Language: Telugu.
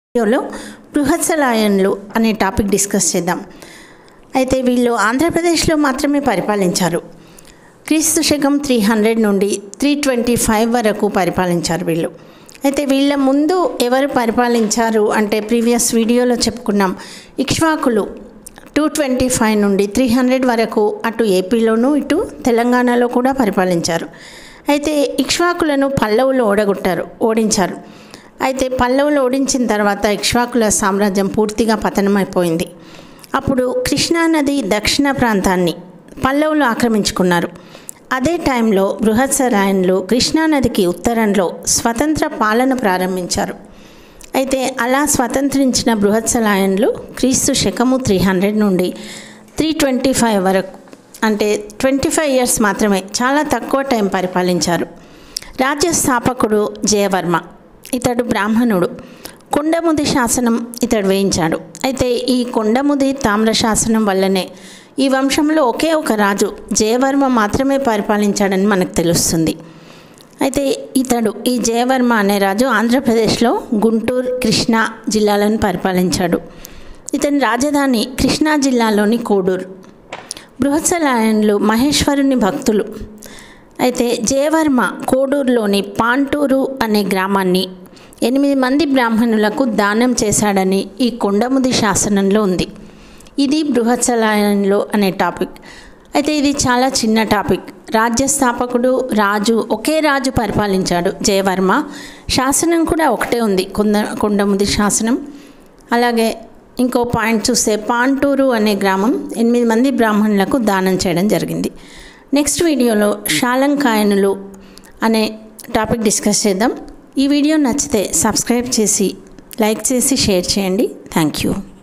వీడియోలో బృహత్సలాయన్లు అనే టాపిక్ డిస్కస్ చేద్దాం అయితే వీళ్ళు ఆంధ్రప్రదేశ్లో మాత్రమే పరిపాలించారు క్రీస్తు శకం త్రీ హండ్రెడ్ నుండి త్రీ ట్వంటీ ఫైవ్ వరకు పరిపాలించారు వీళ్ళు అయితే వీళ్ళ ముందు ఎవరు పరిపాలించారు అంటే ప్రీవియస్ వీడియోలో చెప్పుకున్నాం ఇక్ష్వాకులు టూ ట్వంటీ ఫైవ్ నుండి త్రీ హండ్రెడ్ వరకు అటు ఏపీలోను ఇటు తెలంగాణలో కూడా పరిపాలించారు అయితే ఇక్ష్వాకులను పల్లవులు ఓడగొట్టారు ఓడించారు అయితే పల్లవులు ఓడించిన తర్వాత ఇక్ష్వాకుల సామ్రాజ్యం పూర్తిగా పతనమైపోయింది అప్పుడు కృష్ణానది దక్షిణ ప్రాంతాన్ని పల్లవులు ఆక్రమించుకున్నారు అదే టైంలో బృహత్సరాయన్లు కృష్ణానదికి ఉత్తరంలో స్వతంత్ర పాలన ప్రారంభించారు అయితే అలా స్వతంత్రించిన బృహత్సలాయన్లు క్రీస్తు శకము త్రీ హండ్రెడ్ నుండి త్రీ ట్వంటీ ఫైవ్ వరకు అంటే ట్వంటీ ఫైవ్ ఇయర్స్ మాత్రమే చాలా తక్కువ టైం పరిపాలించారు రాజ్య స్థాపకుడు జయవర్మ ఇతడు బ్రాహ్మణుడు కొండముది శాసనం ఇతడు వేయించాడు అయితే ఈ కొండముది తామ్ర శాసనం వల్లనే ఈ వంశంలో ఒకే ఒక రాజు జయవర్మ మాత్రమే పరిపాలించాడని మనకు తెలుస్తుంది అయితే ఇతడు ఈ జయవర్మ అనే రాజు ఆంధ్రప్రదేశ్లో గుంటూరు కృష్ణా జిల్లాలను పరిపాలించాడు ఇతని రాజధాని కృష్ణా జిల్లాలోని కోడూరు బృహత్సలాయన్లు మహేశ్వరుని భక్తులు అయితే జయవర్మ కోడూరులోని పాంటూరు అనే గ్రామాన్ని ఎనిమిది మంది బ్రాహ్మణులకు దానం చేశాడని ఈ కొండముది శాసనంలో ఉంది ఇది బృహత్సలాయన్లు అనే టాపిక్ అయితే ఇది చాలా చిన్న టాపిక్ రాజ్య స్థాపకుడు రాజు ఒకే రాజు పరిపాలించాడు జయవర్మ శాసనం కూడా ఒకటే ఉంది కొండ కొండముది శాసనం అలాగే ఇంకో పాయింట్ చూస్తే పాంటూరు అనే గ్రామం ఎనిమిది మంది బ్రాహ్మణులకు దానం చేయడం జరిగింది నెక్స్ట్ వీడియోలో శాలంకాయనులు అనే టాపిక్ డిస్కస్ చేద్దాం ఈ వీడియో నచ్చితే సబ్స్క్రైబ్ చేసి లైక్ చేసి షేర్ చేయండి థ్యాంక్ యూ